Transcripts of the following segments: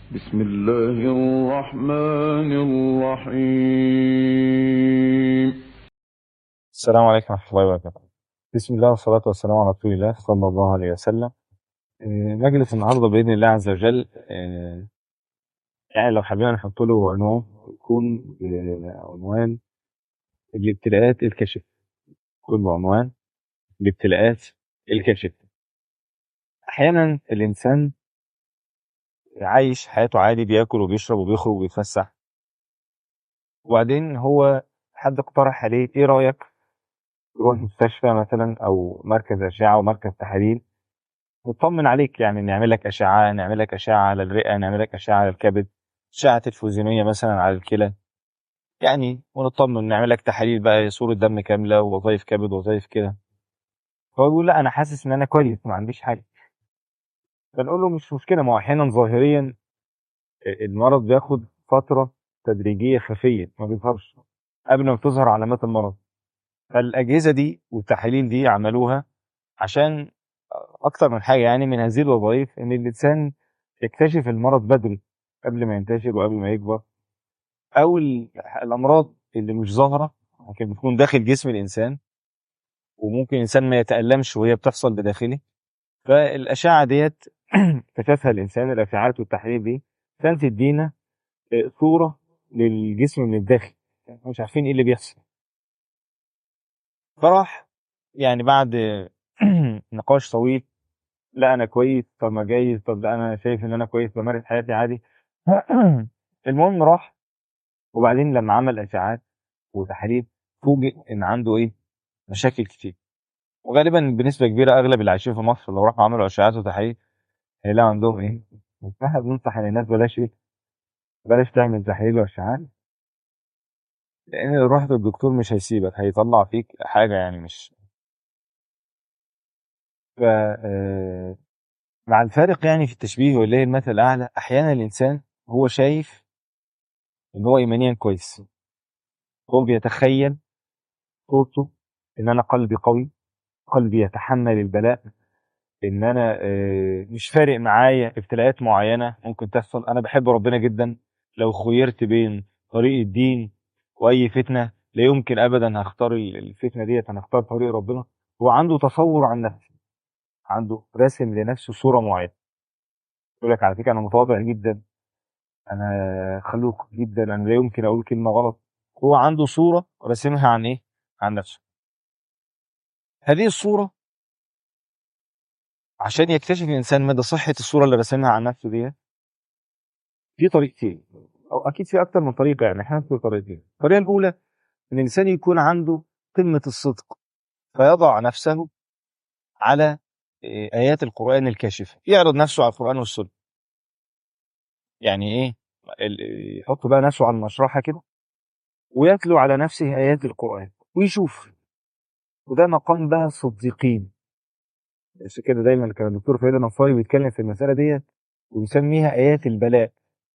بسم الله الرحمن الرحيم السلام عليكم ورحمة الله وبركاته. بسم الله والصلاة والسلام على رسول الله صلى الله عليه وسلم. آه، مجلس النهارده بإذن الله عز وجل آه، يعني لو حبينا نحط له عنوان يكون بعنوان الابتلاءات الكاشفة. يكون بعنوان الابتلاءات الكاشفة. أحيانا الإنسان عايش حياته عادي بياكل وبيشرب وبيخرج وبيتفسح وبعدين هو حد اقترح عليه ايه رأيك تروح مستشفى مثلا او مركز اشعه او مركز تحاليل نطمن عليك يعني نعمل لك اشعه نعمل لك اشعه على الرئه نعمل لك اشعه على الكبد اشعه تلفزيونيه مثلا على الكلى يعني ونطمن نعمل لك تحاليل بقى صوره دم كامله ووظائف كبد ووظائف كده فهو بيقول لا انا حاسس ان انا كويس ما عنديش حاجه فنقول له مش مشكله ما هو احيانا ظاهريا المرض بياخد فتره تدريجيه خفيه ما بيظهرش قبل ما بتظهر علامات المرض فالاجهزه دي والتحاليل دي عملوها عشان اكتر من حاجه يعني من هذه الوظائف ان الانسان يكتشف المرض بدري قبل ما ينتشر وقبل ما يكبر او ال- الامراض اللي مش ظاهره لكن بتكون داخل جسم الانسان وممكن الانسان ما يتالمش وهي بتحصل بداخله فالاشعه ديت اكتشفها الانسان الاشعاعات والتحاليل دي عشان تدينا آه، صوره للجسم من الداخل يعني مش عارفين ايه اللي بيحصل فراح يعني بعد نقاش طويل لا انا كويس طب ما جايز طب لا انا شايف ان انا كويس بمارس حياتي عادي المهم راح وبعدين لما عمل اشعاعات وتحاليل فوجئ ان عنده ايه مشاكل كتير وغالبا بنسبه كبيره اغلب اللي عايشين في مصر لو راحوا عملوا اشعاعات وتحاليل هيلاقوا عندهم ايه فاحنا بننصح ان الناس بلاش ايه بلاش تعمل تحاليل واشعاعات لان لو رحت للدكتور مش هيسيبك هيطلع فيك حاجه يعني مش ف آه، مع الفارق يعني في التشبيه ولله المثل الاعلى احيانا الانسان هو شايف ان هو ايمانيا كويس هو بيتخيل صورته ان انا قلبي قوي قلبي يتحمل البلاء ان انا آه، مش فارق معايا ابتلاءات معينه ممكن تحصل انا بحب ربنا جدا لو خيرت بين طريق الدين واي فتنه لا يمكن ابدا هختار الفتنه ديت انا هختار طريق ربنا هو عنده تصور عن نفسه عنده راسم لنفسه صوره معينه يقول لك على فكره انا متواضع جدا انا خلوق جدا انا لا يمكن اقول كلمه غلط هو عنده صوره راسمها عن ايه عن نفسه هذه الصوره عشان يكتشف الانسان مدى صحه الصوره اللي راسمها عن نفسه دي في طريقتين او اكيد في اكتر من طريقه يعني احنا في طريقتين الطريقه الاولى ان الانسان يكون عنده قمه الصدق فيضع نفسه على إيه، ايات القران الكاشفه يعرض نفسه على القران والسنه يعني ايه ال- يحط بقى نفسه على المشرحه كده ويتلو على نفسه ايات القران ويشوف وده مقام بقى الصديقين عشان كده دايما كان الدكتور فريد النصاري بيتكلم في المساله ديت ويسميها ايات البلاء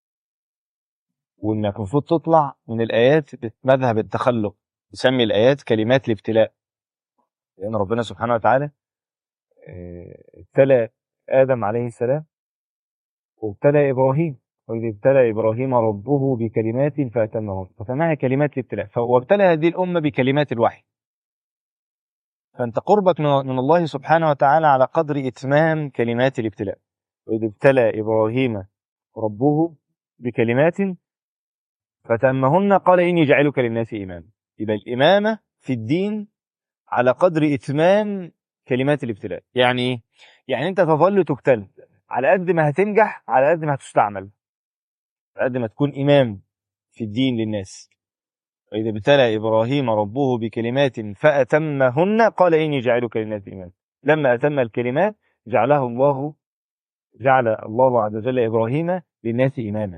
وانك المفروض تطلع من الايات مذهب التخلق يسمي الايات كلمات الابتلاء لان ربنا سبحانه وتعالى آه، ابتلى ادم عليه السلام وابتلى ابراهيم واذ ابتلى ابراهيم ربه بكلمات فاتمهن فسماها كلمات الابتلاء ف- وابتلى هذه الامه بكلمات الوحي فانت قربك من من الله سبحانه وتعالى على قدر اتمام كلمات الابتلاء واذ ابتلى ابراهيم ربه بكلمات فتمهن قال اني جعلك للناس اماما يبقى الامامه في الدين على قدر اتمام كلمات الابتلاء يعني ايه يعني انت تظل تبتلى على قد ما هتنجح على قد ما هتستعمل على قد ما تكون امام في الدين للناس واذا ابتلى ابراهيم ربه بكلمات فاتمهن قال اني جعلك للناس اماما لما اتم الكلمات جعله الله جعل الله عز وجل ابراهيم للناس اماما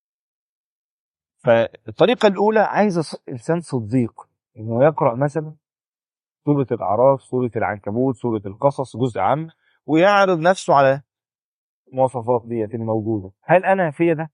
فالطريقه الاولى عايزه ص- انسان صديق انه يقرا مثلا سوره الاعراف سوره العنكبوت سوره القصص جزء عام ويعرض نفسه على المواصفات ديت الموجوده هل انا في ده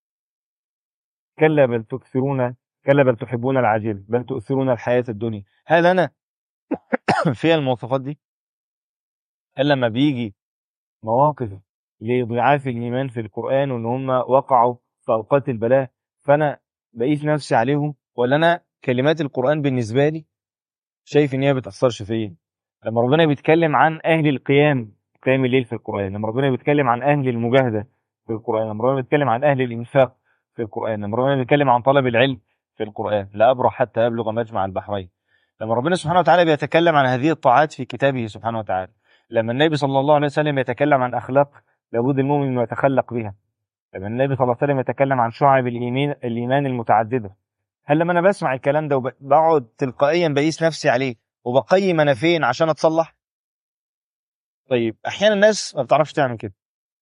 كلا بل تكثرون كلا بل تحبون العاجل بل تؤثرون الحياه الدنيا هل انا فيها المواصفات دي هل لما بيجي مواقف لضعاف الايمان في القران وان هم وقعوا في اوقات البلاء فانا بقيس نفسي عليهم ولا انا كلمات القران بالنسبه لي شايف ان هي ما بتاثرش فيا لما ربنا بيتكلم عن اهل القيام قيام الليل في القران لما ربنا بيتكلم عن اهل المجاهده في القران لما ربنا بيتكلم عن اهل الانفاق في القران لما ربنا بيتكلم عن طلب العلم في القران لا ابرح حتى ابلغ مجمع البحرين لما ربنا سبحانه وتعالى بيتكلم عن هذه الطاعات في كتابه سبحانه وتعالى لما النبي صلى الله عليه وسلم يتكلم عن اخلاق لابد المؤمن انه يتخلق بها لما النبي صلى الله عليه وسلم يتكلم عن شعب الايمان الايمان المتعدده هل لما انا بسمع الكلام ده وبقعد تلقائيا بقيس نفسي عليه وبقيم انا فين عشان اتصلح طيب احيانا الناس ما بتعرفش تعمل كده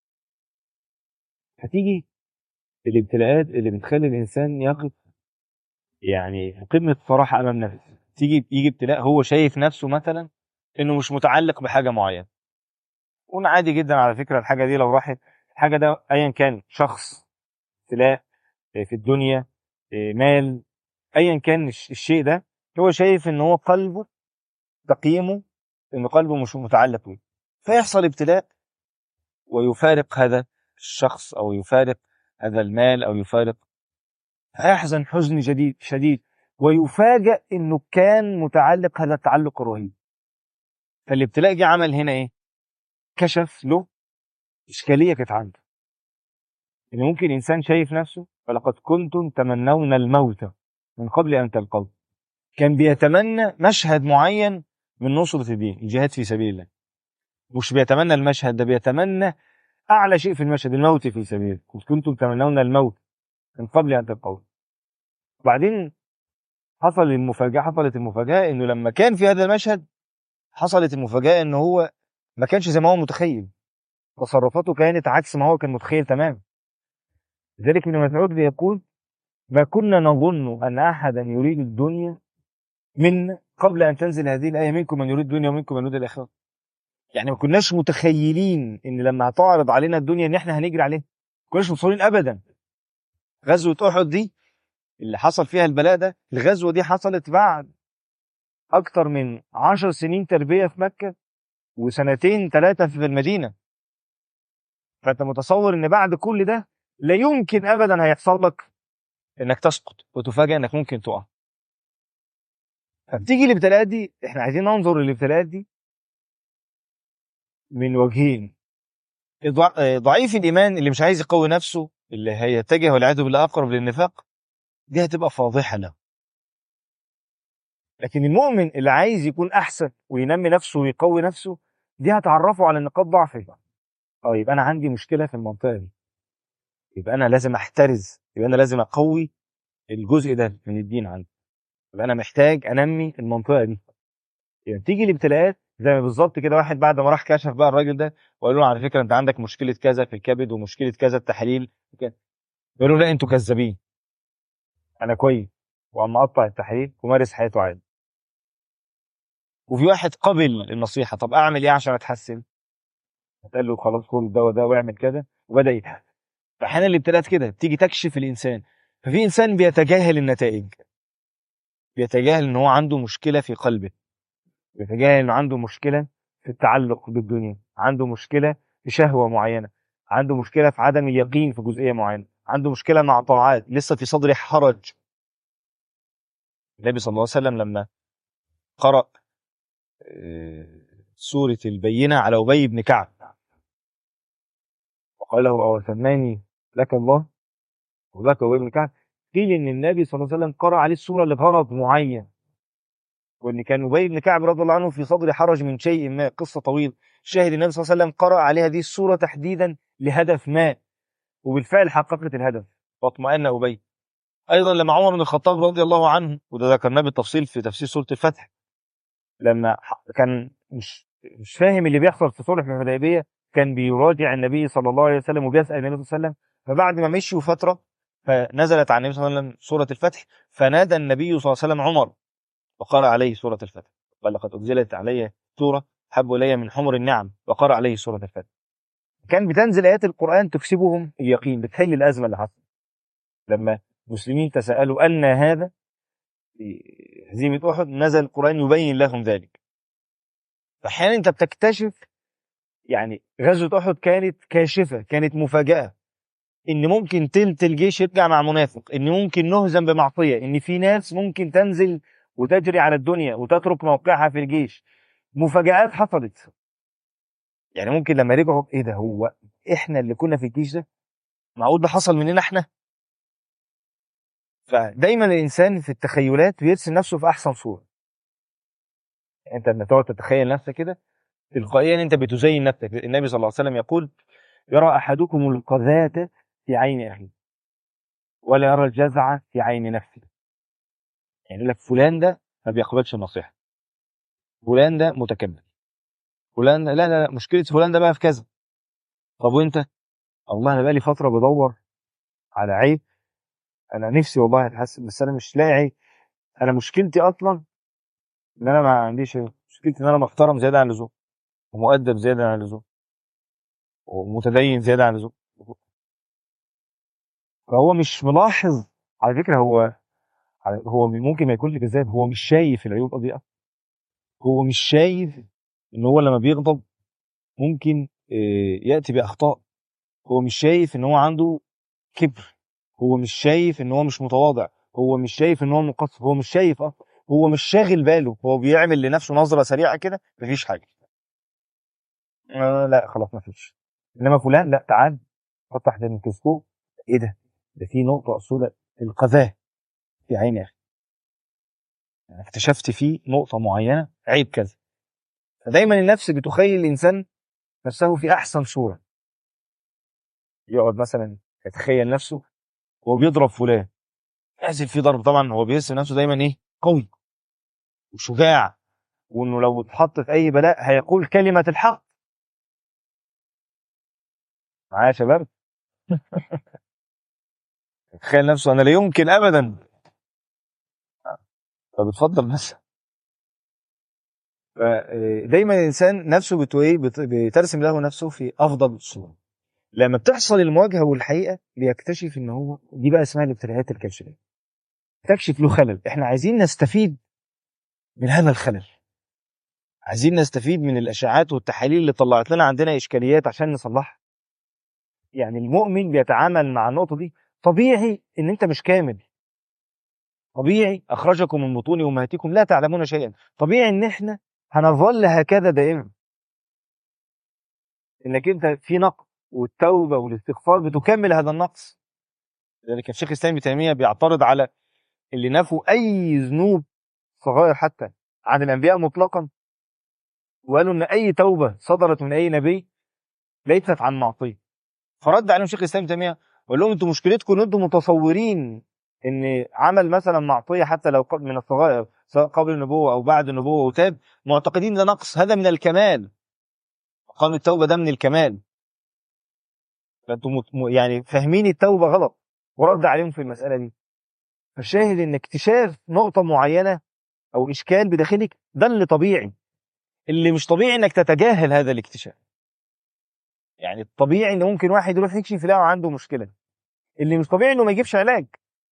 هتيجي الابتلاءات اللي بتخلي الانسان يقف يعني في قمه الصراحه امام نفسه تيجي يجي ابتلاء هو شايف نفسه مثلا انه مش متعلق بحاجه معينه وأنا عادي جدا على فكره الحاجه دي لو راحت الحاجه ده ايا كان شخص ابتلاء في الدنيا مال ايا كان الش- الشيء ده هو شايف ان هو قلبه تقييمه ان قلبه مش متعلق بيه فيحصل ابتلاء ويفارق هذا الشخص او يفارق هذا المال او يفارق هيحزن حزن جديد شديد ويفاجأ انه كان متعلق هذا التعلق الرهيب فالابتلاء جه عمل هنا ايه كشف له اشكاليه كانت عنده ان ممكن انسان شايف نفسه ولقد كنتم تمنون الموت من قبل ان تلقوه كان بيتمنى مشهد معين من نصرة الدين الجهاد في سبيل الله مش بيتمنى المشهد ده بيتمنى اعلى شيء في المشهد الموت في سبيل الله قد كنتم تمنون الموت من قبل ان تلقوه وبعدين حصل المفاجاه حصلت المفاجاه انه لما كان في هذا المشهد حصلت المفاجاه ان هو ما كانش زي ما هو متخيل تصرفاته كانت عكس ما هو كان متخيل تماما لذلك ابن مسعود بيقول ما كنا نظن ان احدا يريد الدنيا منا قبل ان تنزل هذه الايه منكم من يريد الدنيا ومنكم من يريد الاخره يعني ما كناش متخيلين ان لما هتعرض علينا الدنيا ان احنا هنجري عليها ما كناش متصورين ابدا غزوه احد دي اللي حصل فيها البلاء ده الغزوه دي حصلت بعد اكتر من عشر سنين تربيه في مكه وسنتين ثلاثه في المدينه فانت متصور ان بعد كل ده لا يمكن ابدا هيحصل لك انك تسقط وتفاجئ انك ممكن تقع فبتيجي الابتلاءات دي احنا عايزين ننظر للابتلاءات دي من وجهين ضع- آه، ضعيف الايمان اللي مش عايز يقوي نفسه اللي هيتجه والعياذ بالله اقرب للنفاق دي هتبقى فاضحه له لكن المؤمن اللي عايز يكون احسن وينمي نفسه ويقوي نفسه دي هتعرفه على نقاط ضعفه اه يبقى انا عندي مشكله في المنطقه دي يبقى انا لازم احترز يبقى انا لازم اقوي الجزء ده من الدين عندي يبقى انا محتاج انمي المنطقه دي يعني تيجي الابتلاءات زي ما بالظبط كده واحد بعد ما راح كشف بقى الراجل ده وقال له على فكره انت عندك مشكله كذا في الكبد ومشكله كذا التحاليل وكده يقول له لا انتوا كذابين انا كويس وعم مقطع التحاليل ومارس حياته عادي وفي واحد قبل النصيحه طب اعمل ايه عشان اتحسن قال له خلاص خد الدواء ده واعمل كذا وبدا يتحسن فاحيانا الابتلاءات كده بتيجي تكشف الانسان ففي انسان بيتجاهل النتائج بيتجاهل ان هو عنده مشكله في قلبه بيتجاهل انه عنده مشكله في التعلق بالدنيا عنده مشكله في شهوه معينه عنده مشكله في عدم اليقين في جزئيه معينه عنده مشكله مع طاعات لسه في صدره حرج النبي صلى الله عليه وسلم لما قرأ آه، سورة البينة على أبي بن كعب وقال له أو سماني لك الله وذاك أبي بن كعب قيل إن النبي صلى الله عليه وسلم قرأ عليه السورة لغرض معين وإن كان أبي بن كعب رضي الله عنه في صدر حرج من شيء ما قصة طويلة شاهد النبي صلى الله عليه وسلم قرأ عليه هذه السورة تحديدا لهدف ما وبالفعل حققت الهدف واطمأن أبي أيضا لما عمر بن الخطاب رضي الله عنه وده ذكرناه بالتفصيل في تفسير سورة الفتح لما ح- كان مش مش فاهم اللي بيحصل في صلح الحديبيه كان بيراجع النبي صلى الله عليه وسلم وبيسال النبي صلى الله عليه وسلم فبعد ما مشوا فتره فنزلت على النبي صلى الله عليه وسلم سوره الفتح فنادى النبي صلى الله عليه وسلم عمر وقرأ عليه سوره الفتح قال لقد انزلت علي سوره حب الي من حمر النعم وقرأ عليه سوره الفتح كان بتنزل ايات القران تكسبهم اليقين بتحل الازمه اللي حصلت لما المسلمين تساءلوا ان هذا في هزيمه احد نزل القران يبين لهم ذلك فاحيانا انت بتكتشف يعني غزوة أحد كانت كاشفة كانت مفاجأة إن ممكن تلت الجيش يرجع مع منافق إن ممكن نهزم بمعصية إن في ناس ممكن تنزل وتجري على الدنيا وتترك موقعها في الجيش مفاجآت حصلت يعني ممكن لما رجعوا ايه ده هو احنا اللي كنا في الجيش ده معقول ده حصل مننا احنا فدايما الانسان في التخيلات بيرسم نفسه في احسن صوره يعني انت لما تقعد تتخيل نفسك كده تلقائيا انت بتزين نفسك النبي صلى الله عليه وسلم يقول يرى احدكم القذاة في عين اخيه ولا يرى الجزع في عين نفسه يعني يقول لك فلان ده ما بيقبلش النصيحه فلان ده متكبر فلان لا لا لا مشكله فلان ده بقى في كذا طب وانت والله انا بقالي فتره بدور على عيب انا نفسي والله اتحسن بس انا مش لاقي عيب انا مشكلتي اصلا ان انا ما عنديش عيب. مشكلتي ان انا محترم زياده عن اللزوم ومؤدب زياده عن اللزوم ومتدين زياده عن اللزوم فهو مش ملاحظ على فكره هو هو ممكن ما يكونش كذاب هو مش شايف العيوب دي أصلاً. هو مش شايف ان هو لما بيغضب ممكن آه، ياتي باخطاء هو مش شايف ان هو عنده كبر هو مش شايف ان هو مش متواضع هو مش شايف ان هو مقصر هو مش شايف اه هو مش شاغل باله هو بيعمل لنفسه نظره سريعه كده مفيش حاجه آه لا خلاص مفيش انما فلان لا تعال حط تحت الميكروسكوب ايه ده ده في نقطه اصوله القذاه في عين يا اخي يعني اكتشفت فيه نقطه معينه عيب كذا فدايما النفس بتخيل الانسان نفسه في احسن صوره يقعد مثلا يتخيل نفسه وهو بيضرب فلان يحزن فيه ضرب طبعا هو بيرسم نفسه دايما ايه قوي وشجاع وانه لو اتحط في اي بلاء هيقول كلمه الحق معايا يا شباب تخيل نفسه انا لا يمكن ابدا طب اتفضل بس دايما الانسان نفسه بتو ايه بت- بترسم له نفسه في افضل صوره لما بتحصل المواجهه والحقيقه بيكتشف ان هو دي بقى اسمها الابتلاءات الكاشفه تكشف له خلل احنا عايزين نستفيد من هذا الخلل عايزين نستفيد من الاشاعات والتحاليل اللي طلعت لنا عندنا اشكاليات عشان نصلحها يعني المؤمن بيتعامل مع النقطه دي طبيعي ان انت مش كامل طبيعي اخرجكم من بطون امهاتكم لا تعلمون شيئا طبيعي ان احنا هنظل هكذا دائما انك انت في نقص والتوبه والاستغفار بتكمل هذا النقص لذلك الشيخ الاسلام ابن تيميه بيعترض على اللي نفوا اي ذنوب صغائر حتى عن الانبياء مطلقا وقالوا ان اي توبه صدرت من اي نبي ليست عن معصيه فرد عليهم شيخ الاسلام ابن تيميه وقال لهم انتوا مشكلتكم ان انتم متصورين ان عمل مثلا معصيه حتى لو قبل من الصغائر سواء قبل النبوه او بعد النبوه وتاب معتقدين ده نقص هذا من الكمال مقام التوبه ده من الكمال فانتم مت- م- يعني فاهمين التوبه غلط ورد عليهم في المساله دي فالشاهد ان اكتشاف نقطه معينه او اشكال بداخلك ده اللي طبيعي اللي مش طبيعي انك تتجاهل هذا الاكتشاف يعني الطبيعي ان ممكن واحد يروح يكشف يلاقي عنده مشكله اللي مش طبيعي انه ما يجيبش علاج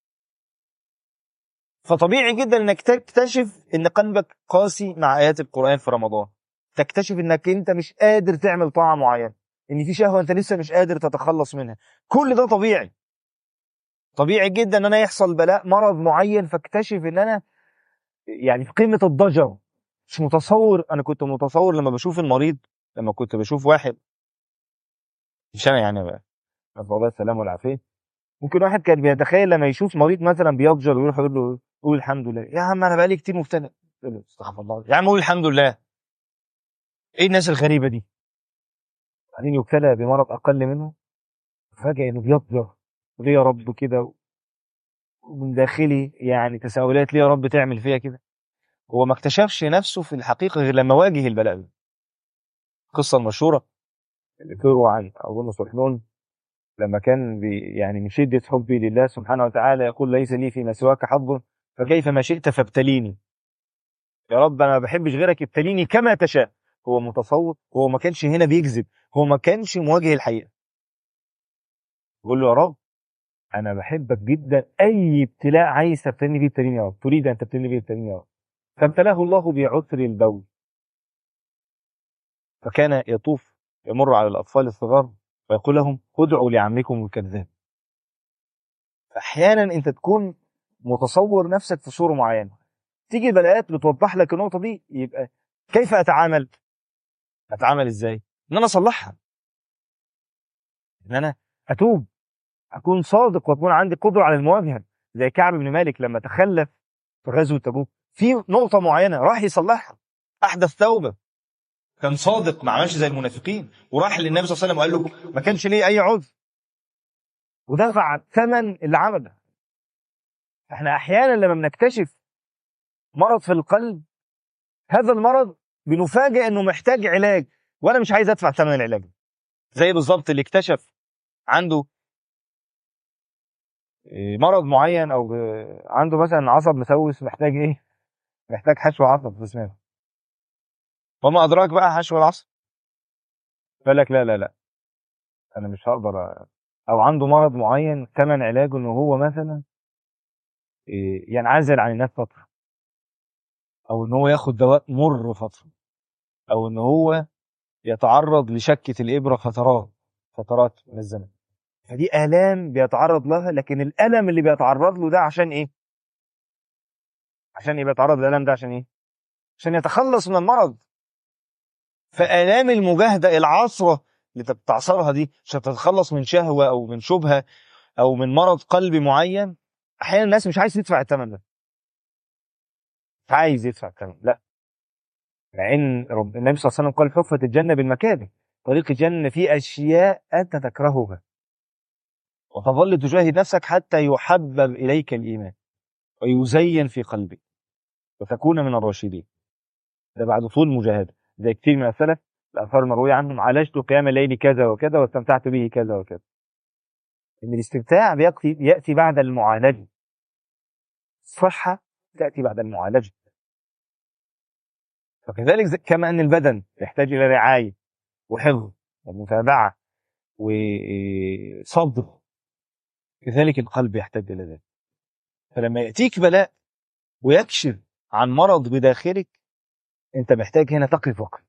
فطبيعي جدا انك تكتشف ان قلبك قاسي مع ايات القران في رمضان تكتشف انك انت مش قادر تعمل طاعه معينه ان في شهوه انت لسه مش قادر تتخلص منها كل ده طبيعي طبيعي جدا ان انا يحصل بلاء مرض معين فاكتشف ان انا يعني في قمه الضجر مش متصور انا كنت متصور لما بشوف المريض لما كنت بشوف واحد مش انا يعني بقى نسال الله السلامه والعافيه ممكن واحد كان بيتخيل لما يشوف مريض مثلا بيضجر ويروح يقول له قول الحمد لله يا عم انا بقالي كتير مبتلى يقول له استغفر الله يا عم قول الحمد لله ايه الناس الغريبه دي بعدين يبتلى بمرض اقل منه فجاه انه بيضجر ليه يا رب كده ومن داخلي يعني تساؤلات ليه يا رب تعمل فيا كده هو ما اكتشفش نفسه في الحقيقه غير لما واجه البلاء ده القصه المشهوره اللي تروى عن اظن صحنون لما كان بي يعني من شده حبي لله سبحانه وتعالى يقول ليس لي فيما سواك حظ فكيف ما شئت فابتليني يا رب انا ما بحبش غيرك ابتليني كما تشاء هو متصور هو ما كانش هنا بيكذب هو ما كانش مواجه الحقيقه يقول له يا رب انا بحبك جدا اي ابتلاء عايز تبتليني فيه ابتليني يا رب تريد ان تبتليني فيه ابتليني يا رب فابتلاه الله بعسر البول فكان يطوف يمر على الأطفال الصغار ويقول لهم ادعوا لعمكم الكذاب أحيانا أنت تكون متصور نفسك في صورة معينة تيجي البلاءات بتوضح لك النقطة دي يبقى كيف أتعامل؟ أتعامل إزاي؟ إن أنا أصلحها إن أنا أتوب أكون صادق وأكون عندي قدرة على المواجهة زي كعب بن مالك لما تخلف في غزوة تبوك في نقطة معينة راح يصلحها أحدث توبة كان صادق ما عملش زي المنافقين وراح للنبي صلى الله عليه وسلم وقال له ما كانش ليه أي عذر ودفع ثمن اللي عمله احنا احيانا لما بنكتشف مرض في القلب هذا المرض بنفاجئ انه محتاج علاج وانا مش عايز ادفع ثمن العلاج زي بالظبط اللي اكتشف عنده إيه، مرض معين او آه، عنده مثلا عصب مسوس محتاج ايه محتاج حشو عصب في اسنانه وما ادراك بقى حشو العصب قال لك لا لا لا انا مش هقدر أ- او عنده مرض معين ثمن علاجه ان هو مثلا إيه، ينعزل عن الناس فتره او ان هو ياخد دواء مر فتره او ان هو يتعرض لشكه الابره فترات فترات من الزمن فدي الام بيتعرض لها لكن الالم اللي بيتعرض له ده عشان ايه عشان ايه بيتعرض للالم ده عشان ايه عشان يتخلص من المرض فالام المجاهده العصره اللي انت بتعصرها دي عشان تتخلص من شهوه او من شبهه او من مرض قلبي معين احيانا الناس مش عايز تدفع الثمن ده مش عايز يدفع الثمن لا مع ان رب النبي صلى الله عليه وسلم قال حفت الجنه بالمكاره طريق الجنه فيه اشياء انت تكرهها وتظل تجاهد نفسك حتى يحبب اليك الايمان ويزين في قلبك وتكون من الراشدين ده بعد طول مجاهده زي كتير من السلف الاثار المرويه عنهم عالجت قيام الليل كذا وكذا واستمتعت به كذا وكذا ان الاستمتاع بياتي ياتي بعد المعالجه الصحه تاتي بعد المعالجه فكذلك زي- كما ان البدن يحتاج الى رعايه وحفظ ومتابعه وصبر كذلك القلب يحتاج الى ذلك فلما ياتيك بلاء ويكشف عن مرض بداخلك انت محتاج هنا تقف وقف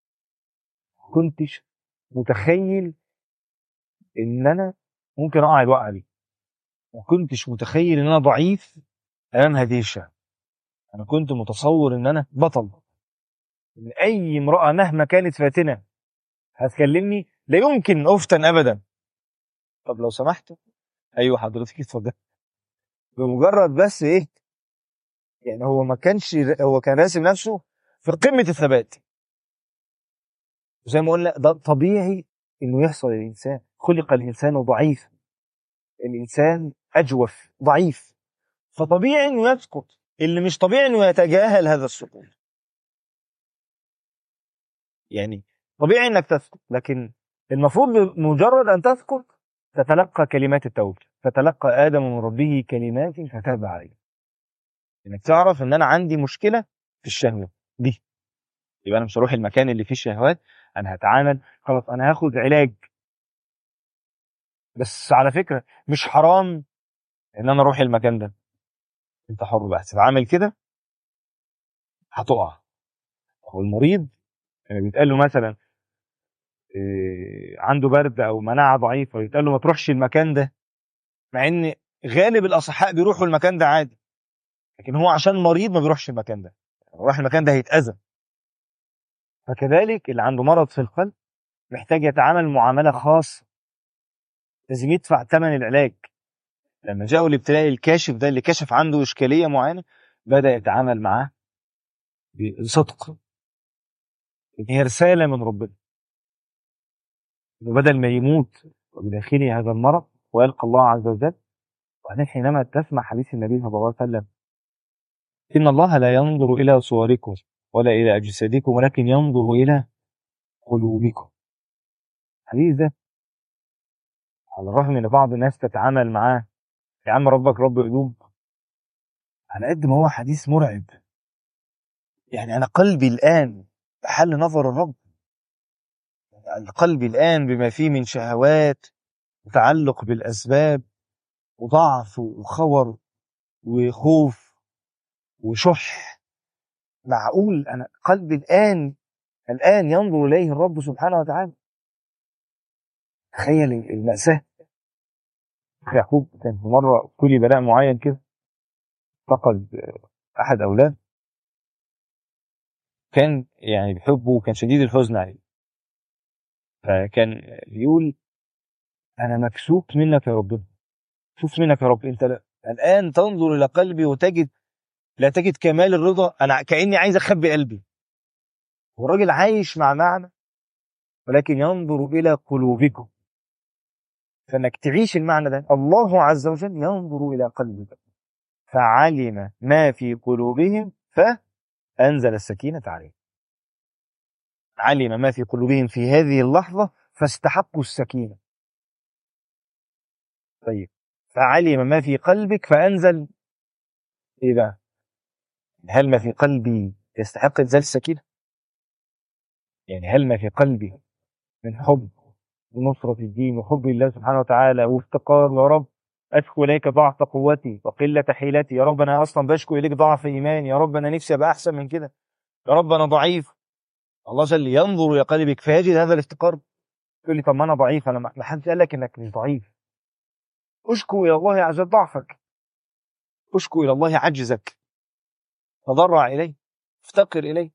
كنتش متخيل ان انا ممكن اقع الوقعه دي ما كنتش متخيل ان انا ضعيف امام هذه الشهوه انا كنت متصور ان انا بطل ان اي امراه مهما كانت فاتنه هتكلمني لا يمكن افتن ابدا طب لو سمحت ايوه حضرتك اتفضل بمجرد بس ايه يعني هو ما كانش هو كان راسم نفسه في قمه الثبات زي ما قلنا ده طبيعي انه يحصل للانسان خلق الانسان ضعيف الانسان اجوف ضعيف فطبيعي انه يسقط اللي مش طبيعي انه يتجاهل هذا السقوط يعني طبيعي انك تسقط لكن المفروض بمجرد ان تسقط تتلقى كلمات التوبه فتلقى ادم من ربه كلمات فتاب عليه انك تعرف ان انا عندي مشكله في الشهوه دي يبقى انا مش هروح المكان اللي فيه الشهوات انا هتعامل خلاص انا هاخد علاج بس على فكره مش حرام ان انا اروح المكان ده انت حر بقى تتعامل كده هتقع هو المريض لما بيتقال له مثلا إيه، عنده برد او مناعه ضعيفه يتقال له ما تروحش المكان ده مع ان غالب الاصحاء بيروحوا المكان ده عادي لكن هو عشان مريض ما بيروحش المكان ده لو راح المكان ده هيتاذى فكذلك اللي عنده مرض في القلب محتاج يتعامل معامله خاصه لازم يدفع ثمن العلاج لما جاءوا الابتلاء الكاشف ده اللي كشف عنده اشكاليه معينه بدا يتعامل معاه بصدق إن هي رساله من ربنا إنه بدل ما يموت وبداخله هذا المرض ويلقى الله عز وجل وبعدين حينما تسمع حديث النبي صلى الله عليه وسلم إن الله لا ينظر إلى صوركم ولا إلى أجسادكم ولكن ينظر إلى قلوبكم الحديث ده على الرغم ان بعض الناس تتعامل معاه يا عم ربك رب قلوب على قد ما هو حديث مرعب يعني انا قلبي الان بحل نظر الرب يعني قلبي الان بما فيه من شهوات وتعلق بالاسباب وضعف وخور وخوف وشح معقول انا قلبي الان الان ينظر اليه الرب سبحانه وتعالى تخيل المأساة يعقوب كان في مرة كل بلاء معين كده فقد أحد أولاده كان يعني بيحبه وكان شديد الحزن عليه فكان بيقول أنا مكسوف منك يا ربنا مكسوف منك يا رب أنت لا- الآن تنظر إلى قلبي وتجد لا تجد كمال الرضا أنا كأني عايز أخبي قلبي والراجل عايش مع معنى ولكن ينظر إلى قلوبكم فانك تعيش المعنى ده الله عز وجل ينظر الى قلبك فعلم ما في قلوبهم فانزل السكينه عليهم علم ما في قلوبهم في هذه اللحظه فاستحقوا السكينه طيب فعلم ما في قلبك فانزل ايه بقى هل ما في قلبي يستحق انزال السكينه يعني هل ما في قلبي من حب ونصرة الدين وحب الله سبحانه وتعالى وافتقار يا رب أشكو إليك ضعف قوتي وقلة حيلتي يا رب أنا أصلا بشكو إليك ضعف إيماني يا رب أنا نفسي أبقى أحسن من كده يا رب أنا ضعيف الله جل ينظر إلى قلبك فيجد هذا الافتقار تقول لي طب ما أنا ضعيف أنا ما حدش قال لك إنك مش ضعيف أشكو إلى الله عز وجل ضعفك أشكو إلى الله عجزك تضرع إليه افتقر إليه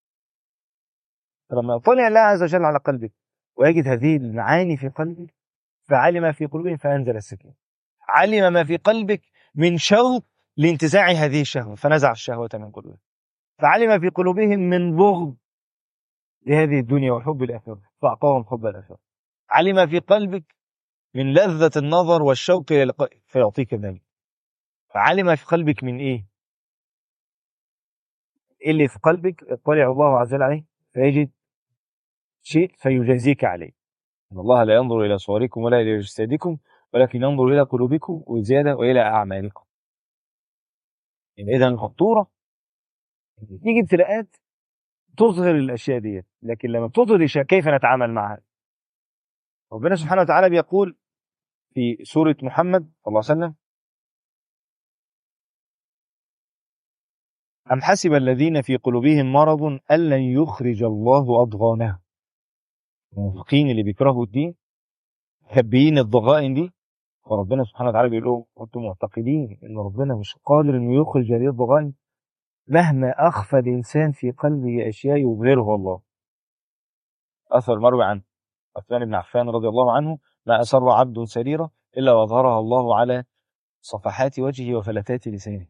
فلما يطلع الله عز وجل على قلبك ويجد هذه المعاني في قلبك فعلم في قلوبهم فأنزل السكينة علم ما في قلبك من شوق لانتزاع هذه الشهوة فنزع الشهوة من قلوبهم فعلم في قلوبهم من بغض لهذه الدنيا وحب الآخرة فأعطاهم حب الآخرة علم في قلبك من لذة النظر والشوق إلى لقائه فيعطيك ذلك فعلم في قلبك من إيه؟ إيه اللي في قلبك اطلع الله عز وجل عليه فيجد شيء فيجازيك عليه إن الله لا ينظر إلى صوركم ولا إلى أجسادكم ولكن ينظر إلى قلوبكم وزيادة وإلى أعمالكم يعني إذا الخطورة إن تيجي ابتلاءات تظهر الأشياء دي لكن لما بتظهر الأشياء كيف نتعامل معها ربنا سبحانه وتعالى بيقول في سورة محمد صلى الله عليه وسلم أم حسب الذين في قلوبهم مرض أن لن يخرج الله أضغانهم المنافقين اللي بيكرهوا الدين خبيين الضغائن دي فربنا سبحانه وتعالى بيقول لهم انتم معتقدين ان ربنا مش قادر انه يخرج هذه الضغائن مهما اخفى الانسان في قلبه اشياء يبهره الله اثر مروي عن عثمان بن عفان رضي الله عنه ما اسر عبد سريره الا واظهرها الله على صفحات وجهه وفلتات لسانه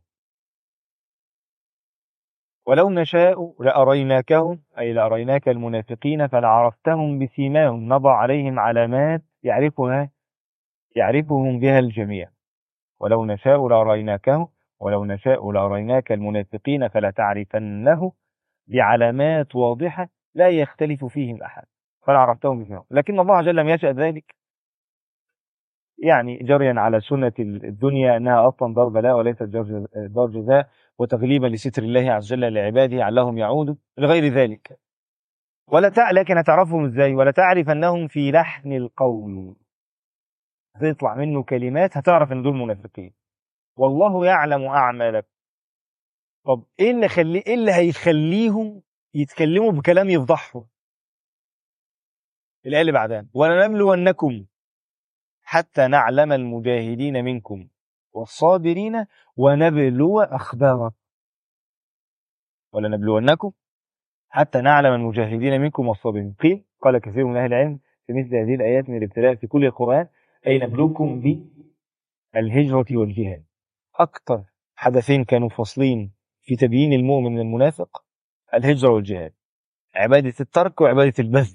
ولو نشاء لأريناكهم أي لأريناك المنافقين فلعرفتهم بسيماهم نضع عليهم علامات يعرفها يعرفهم بها الجميع ولو نشاء لأريناكهم ولو نشاء لأريناك المنافقين فلتعرفنه بعلامات واضحة لا يختلف فيهم أحد فلعرفتهم بسيماهم لكن الله جل لم يشأ ذلك يعني جريا على سنة الدنيا أنها أصلا دار بلاء وليست دار دار جزاء وتغليبا لستر الله عز وجل لعباده لعلهم يعودوا لغير ذلك ولا تع... لكن تعرفهم ازاي ولا تعرف انهم في لحن القول تطلع منه كلمات هتعرف ان دول منافقين والله يعلم اعمالك طب ايه اللي خلي... ايه اللي هيخليهم يتكلموا بكلام يفضحهم الايه اللي بعدها ولنبلونكم حتى نعلم المجاهدين منكم والصابرين ونبلو أخباركم ولنبلونكم حتى نعلم المجاهدين منكم والصابرين قيل قال كثير من أهل العلم في مثل هذه الآيات من الابتلاء في كل القرآن أي نبلوكم بالهجرة والجهاد أكثر حدثين كانوا فاصلين في تبيين المؤمن من المنافق الهجرة والجهاد عبادة الترك وعبادة البذل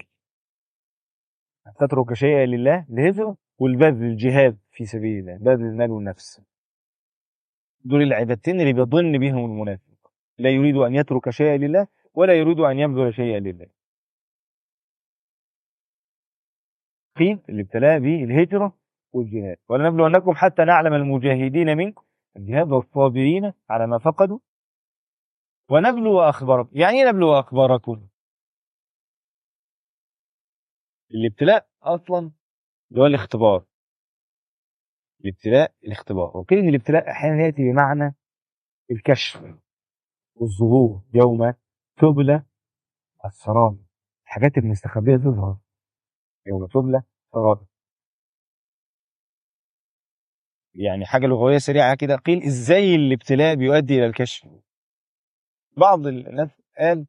تترك شيئا لله الهجرة والبذل الجهاد في سبيل الله بذل المال والنفس دول العبادتين اللي بيظن بهم المنافق لا يريد أن يترك شيئا لله ولا يريد أن يبذل شيئا لله قيل الابتلاء به الهجرة والجهاد ولنبلونكم حتى نعلم المجاهدين منكم الجهاد والصابرين على ما فقدوا ونبلو أخباركم يعني ايه نبلو أخباركم الابتلاء أصلا اللي هو الاختبار الابتلاء الاختبار وقيل ان الابتلاء احيانا ياتي بمعنى الكشف والظهور يوم تبلى السرائر الحاجات المستخبيه تظهر يوم تبلى السرائر يعني حاجة لغوية سريعة كده قيل ازاي الابتلاء بيؤدي الى الكشف بعض الناس قال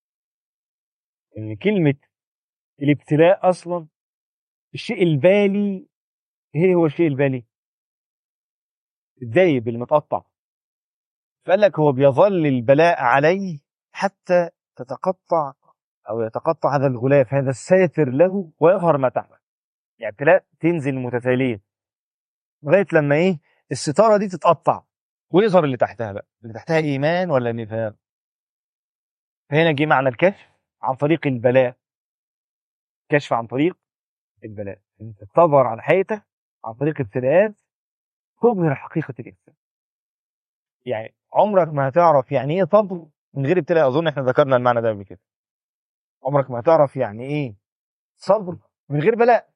ان كلمة الابتلاء اصلا الشيء البالي ايه هو الشيء البالي الدايب المتقطع فقال لك هو بيظل البلاء عليه حتى تتقطع او يتقطع هذا الغلاف هذا الساتر له ويظهر ما تحته يعني ابتلاء تنزل متتالية لغايه لما ايه الستاره دي تتقطع ويظهر اللي تحتها بقى اللي تحتها ايمان ولا نفاق فهنا جه معنى الكشف عن طريق البلاء كشف عن طريق البلاء انت تظهر على حياتك عن طريق ابتلاءات تظهر حقيقه الانسان يعني عمرك ما هتعرف يعني ايه صبر من غير ابتلاء اظن احنا ذكرنا المعنى ده قبل كده عمرك ما هتعرف يعني ايه صبر من غير بلاء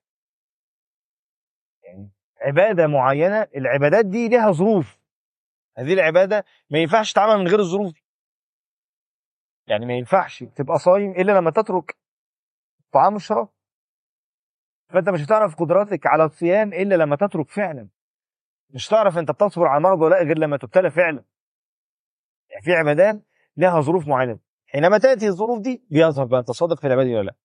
يعني عباده معينه العبادات دي لها ظروف هذه العباده ما ينفعش تتعمل من غير الظروف دي يعني ما ينفعش تبقى صايم الا لما تترك طعام والشراب فانت مش هتعرف قدراتك على الصيام الا لما تترك فعلا مش هتعرف انت بتصبر على المرض ولا لا غير لما تبتلى فعلا يعني في عبادات لها ظروف معينه حينما تاتي الظروف دي بيظهر بقى انت صادق في العباده ولا لا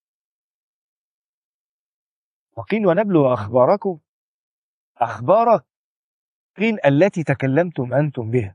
وقيل ونبلو اخباركم اخبارك قيل التي تكلمتم انتم بها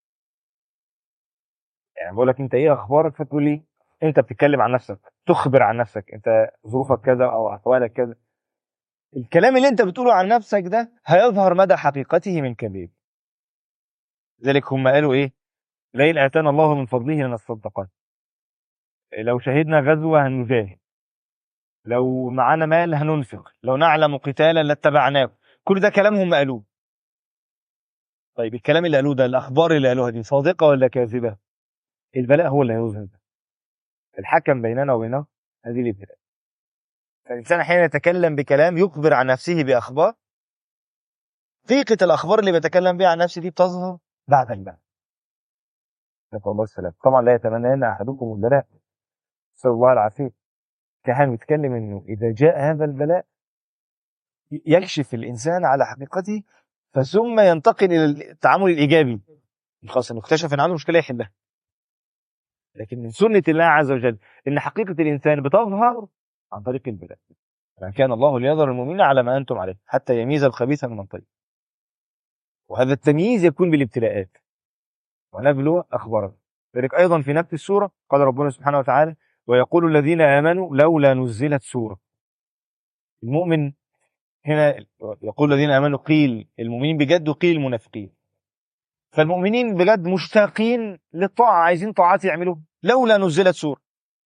يعني بقول لك انت ايه اخبارك فتقول لي انت بتتكلم عن نفسك تخبر عن نفسك انت ظروفك كذا او احوالك كذا الكلام اللي انت بتقوله عن نفسك ده هيظهر مدى حقيقته من كبير لذلك هم قالوا ايه لئن اتانا الله من فضله لنصدقن لو شهدنا غزوه هنجاهد لو معانا مال هننفق لو نعلم قتالا لاتبعناه كل ده كلام هم قالوه طيب الكلام اللي قالوه ده الاخبار اللي قالوها دي صادقه ولا كاذبه البلاء هو اللي هيظهر ده الحكم بيننا وبينه هذه الابتلاء فالإنسان حين يتكلم بكلام يخبر عن نفسه بأخبار حقيقة الأخبار اللي بيتكلم بها عن نفسه دي بتظهر بعد البلاء نسأل الله السلام طبعا لا يتمنى أن أحدكم البلاء نسأل الله العافية كان بيتكلم إنه إذا جاء هذا البلاء يكشف الإنسان على حقيقته فثم ينتقل إلى التعامل الإيجابي خلاص إنه اكتشف إن عنده مشكلة يحلها لكن من سنة الله عز وجل إن حقيقة الإنسان بتظهر عن طريق البلاء فإن كان الله ليظهر المؤمنين على ما أنتم عليه حتى يميز الخبيث من الطيب وهذا التمييز يكون بالابتلاءات ونبلو أخبارهم ذلك أيضا في نفس السورة قال ربنا سبحانه وتعالى ويقول الذين آمنوا لولا نزلت سورة المؤمن هنا يقول الذين آمنوا قيل المؤمنين بجد وقيل المنافقين فالمؤمنين بجد مشتاقين للطاعة عايزين طاعات يعملوها لولا نزلت سورة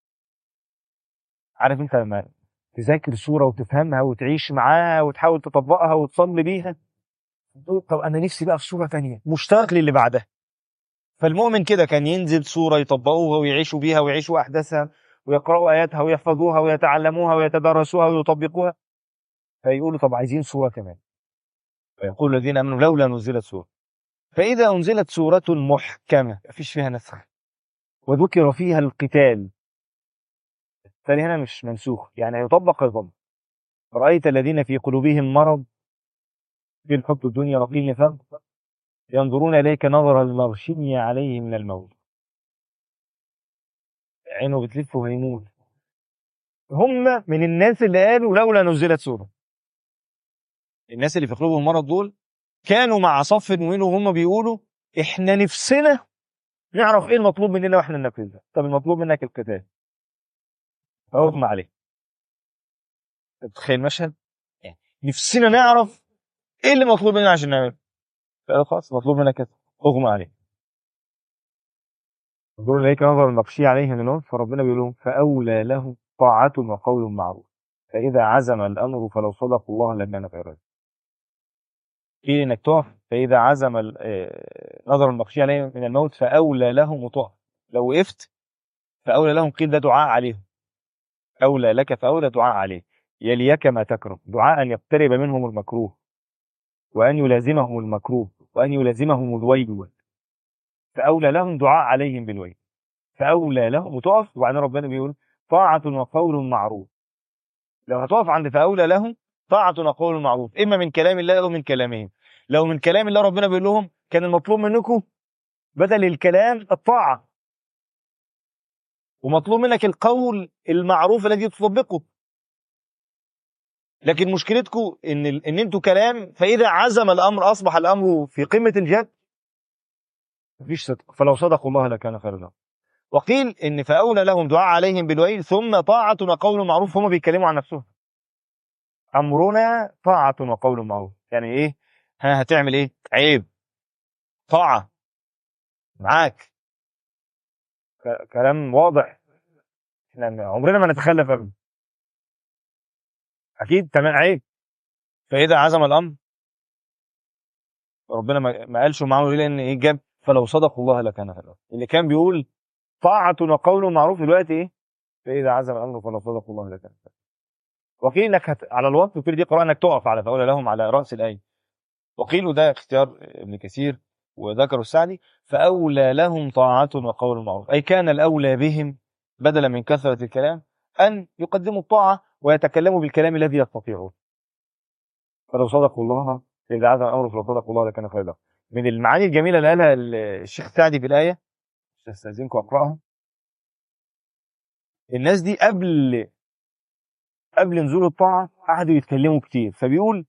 عارف انت لما تذاكر سورة وتفهمها وتعيش معاها وتحاول تطبقها وتصلي بيها تقول طب انا نفسي بقى في سورة تانية مشتاق للي بعدها فالمؤمن كده كان ينزل سورة يطبقوها ويعيشوا بيها ويعيشوا أحداثها ويقرأوا آياتها ويحفظوها ويتعلموها ويتدرسوها ويطبقوها فيقولوا طب عايزين سورة كمان فيقول الذين آمنوا لولا نزلت سورة فإذا أنزلت سورة محكمة مفيش فيها نسخ وذكر فيها القتال التالي هنا مش منسوخ يعني يطبق يطبق رأيت الذين في قلوبهم مرض في الحب الدنيا وقيل نفاق ينظرون إليك نظر المغشي عليه من الموت عينه بتلف وهيموت هم من الناس اللي قالوا لولا نزلت سورة الناس اللي في قلوبهم مرض دول كانوا مع صف المؤمنين وهم بيقولوا احنا نفسنا نعرف ايه المطلوب مننا واحنا ننفذها طب المطلوب منك القتال فاغمى عليه تتخيل مشهد يعني نفسنا نعرف ايه اللي مطلوب مننا عشان نعمله فقالوا خلاص مطلوب منك كده اغمى عليه يقول اليك نظر المغشي عليه من الموت فربنا بيقول لهم فاولى له طاعه وقول معروف فاذا عزم الامر فلو صدقوا الله لكان خيرا قيل انك تقف فاذا عزم ال- آه، نظر المغشي عليه من الموت فاولى لهم وتقف لو وقفت فاولى لهم قيل ده دعاء عليهم اولى لك فاولى دعاء عليه يليك ما تكره دعاء ان يقترب منهم المكروه وان يلازمهم المكروه وان يلازمهم الويل فاولى لهم دعاء عليهم بالويل فاولى لهم وتقف وبعدين ربنا بيقول طاعه وقول معروف لو هتقف عند فاولى لهم طاعه وقول معروف اما من كلام الله او من كلامهم لو من كلام الله ربنا بيقول لهم كان المطلوب منكم بدل الكلام الطاعة ومطلوب منك القول المعروف الذي تطبقه لكن مشكلتكم ان ال- ان انتوا كلام فاذا عزم الامر اصبح الامر في قمه الجد مفيش صدق فلو صدقوا الله لكان خيرا لهم وقيل ان فاولى لهم دعاء عليهم بالويل ثم طاعه وقول معروف هم بيتكلموا عن نفسهم امرنا طاعه وقول معروف يعني ايه ها هتعمل ايه عيب طاعه معاك ك- كلام واضح احنا عمرنا ما نتخلف ابدا اكيد تمام عيب فاذا عزم الامر ربنا ما ما قالش معاهم ليه لان ايه جاب فلو صدقوا الله لكان خيرا اللي كان بيقول طاعة وقول معروف دلوقتي ايه فاذا عزم الامر فلو صدقوا الله لكان خيرا وقيل انك هت... على الوقت وقيل دي قراءه انك تقف على فاولى لهم على راس الايه وقيل وده اختيار ابن كثير وذكره السعدي فاولى لهم طاعة وقول معروف اي كان الاولى بهم بدلا من كثرة الكلام ان يقدموا الطاعة ويتكلموا بالكلام الذي يستطيعون فلو صدقوا الله إذا عزم الأمر فلو صدقوا الله لكان خيرا لهم. من المعاني الجميلة اللي قالها الشيخ سعدي في الآية مش هستأذنكم أقرأها الناس دي قبل قبل نزول الطاعة قعدوا يتكلموا كتير فبيقول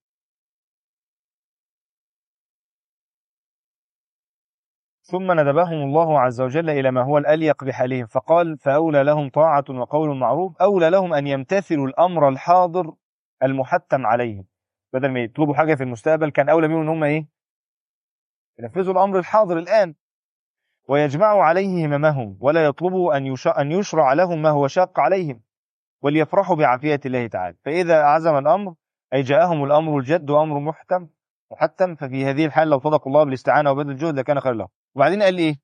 ثم ندبهم الله عز وجل إلى ما هو الأليق بحالهم فقال فأولى لهم طاعة وقول معروف أولى لهم أن يمتثلوا الأمر الحاضر المحتم عليهم بدل ما يطلبوا حاجة في المستقبل كان أولى بيهم إن هم إيه ينفذوا الأمر الحاضر الآن ويجمعوا عليه هممهم ولا يطلبوا أن يش- أن يشرع لهم ما هو شاق عليهم وليفرحوا بعافية الله تعالى فإذا عزم الأمر أي جاءهم الأمر الجد وأمر محتم محتم ففي هذه الحال لو صدقوا الله بالاستعانة وبذل الجهد لكان خير لهم وبعدين قال إيه